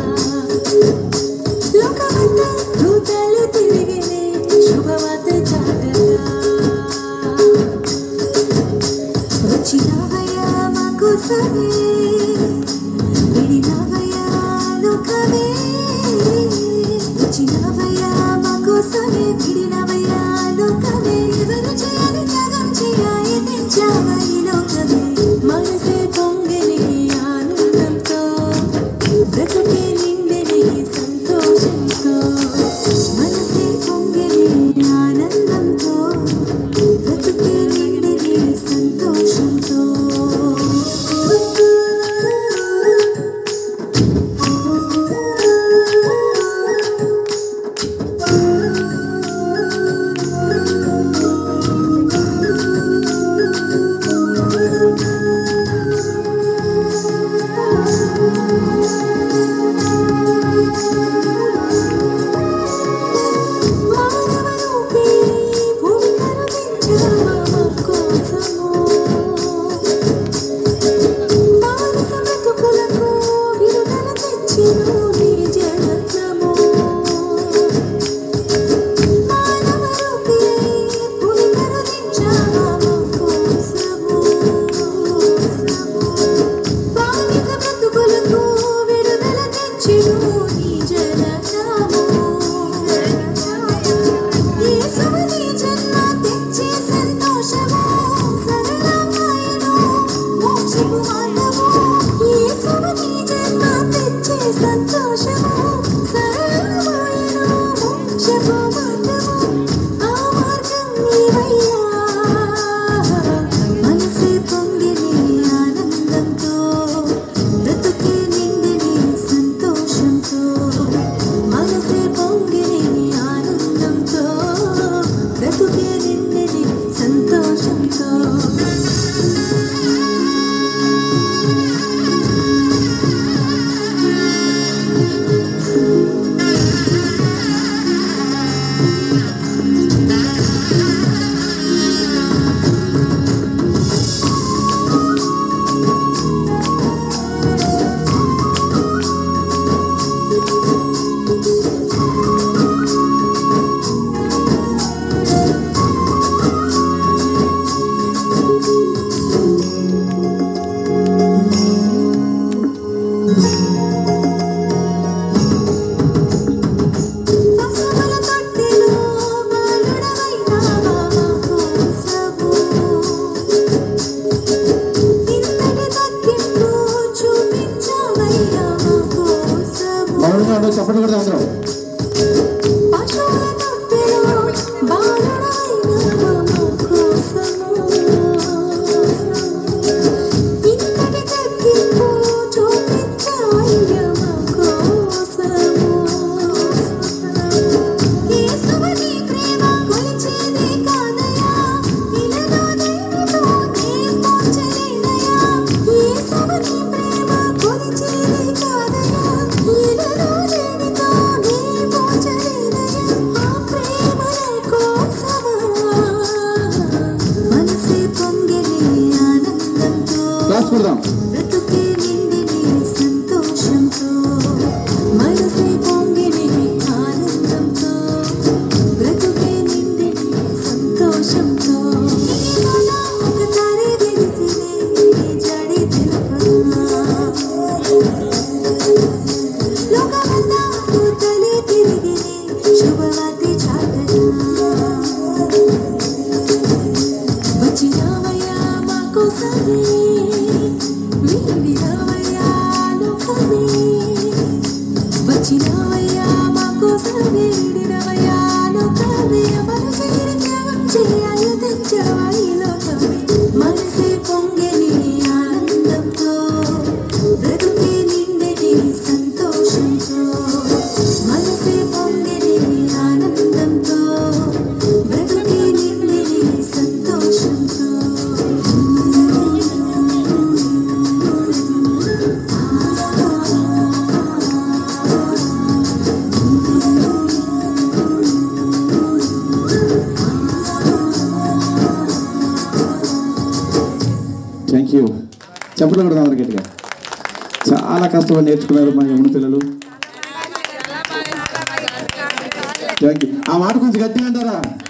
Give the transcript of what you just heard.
లోకమంతా దూతలు తిరిగినే శుభవార్త చాటగా వచ్చినవయ్యా మా కోసమే విడినవయ్యా లోకమే వచ్చినవయ్యా మా కోసమే విడినవయ్యా లోకమే ఎవరు చేయని త్యాగం చేయాలి తెచ్చావా ఈ లోకమే మనసే పొంగని ఆనందంతో బ్రతుకే నిండని సంతోషంతో మనసే పొంగని ఆనందంతో బ్రతుకే నిండని సంతోషంతో మానవరూపీ భూమి కరుణించావా మా కోసము మానవ బ్రతుకులకు విడుదల తెచ్చెను నీ జననము. మానవరూపీ భూమి కరుణించావా మా కోసము. బానిస బ్రతుకులకు విడుదల తెచ్చెను నీ జననము. యేసువు నీ జన్మ తెచ్చే సంతోషము సరళమాయను మోక్షపు మార్గము. యేసువు నీ జన్మ తెచ్చే సంతోషము సరళమాయను మోక్షపు మార్గము. ఆ మార్గం నీవయ్యా. మనసే పొంగిని ఆనందంతో బ్రతుకే నిండిని సంతోషంతో మనసే పొంగిని ఆనందంతో బ్రతుకే నిండిని సంతోషంతో పశువుల తొట్టిలో బాలుడవైనావా మా కోసము. ఇంతటి తగ్గింపు చూపించావయ్యా మా కోసము. బాగుంది అందరూ చప్పట్లు కూడా అందరం పశువుల తొట్టిలో బాలుడవైనావా మా కోసము. ఇంతటి తగ్గింపు చూపించావయ్యా మా కోసము. యేసువు నీ ప్రేమ కొలిచేదే కాదయా ఇలలో దేనితో నీ పోల్చలేదయా యేసువు నీ ప్రేమ కొలిచేదే కాదయా ఇలలో దేనితో నీ పోల్చలేదయా ఆ ప్రేమల కోసమా మనసే పొంగిని ఆనందంతో క్లాస్ కొడదాం బ్రతుకే నిండిని సంతోషంతో మనసే పొంగిని ఆనందంతో బ్రతుకే నిండిని సంతోషంతో నీలోన ఒకసారి వెలిసినే నీ జడి తెలుపనా లోకమంతా కూతలే తిరిగినే శుభవార్త చాటనా వచ్చినావయ్యా మా కోసమే వీడినావయ్యా లోకమే వచ్చినావయ్యా మా కోసమే వీడినవయ్యా లోకమే ఎవరు చేయని త్యాగం చేయాలి తెచ్చావా ఈ లోకమే మనసే పొంగని ఆనందంతో బ్రతుకే నిండని సంతోషంతో మనసే పొంగని ఆనందంతో బ్రతుకే నిండని సంతోషంతో థ్యాంక్ యూ చెప్పడం కూడా అందరు గట్టిగా చాలా కష్టపడి నేర్చుకున్నారు మా యమున పిల్లలు థ్యాంక్ యూ ఆ మాట కొంచెం గట్టిగా అంటారా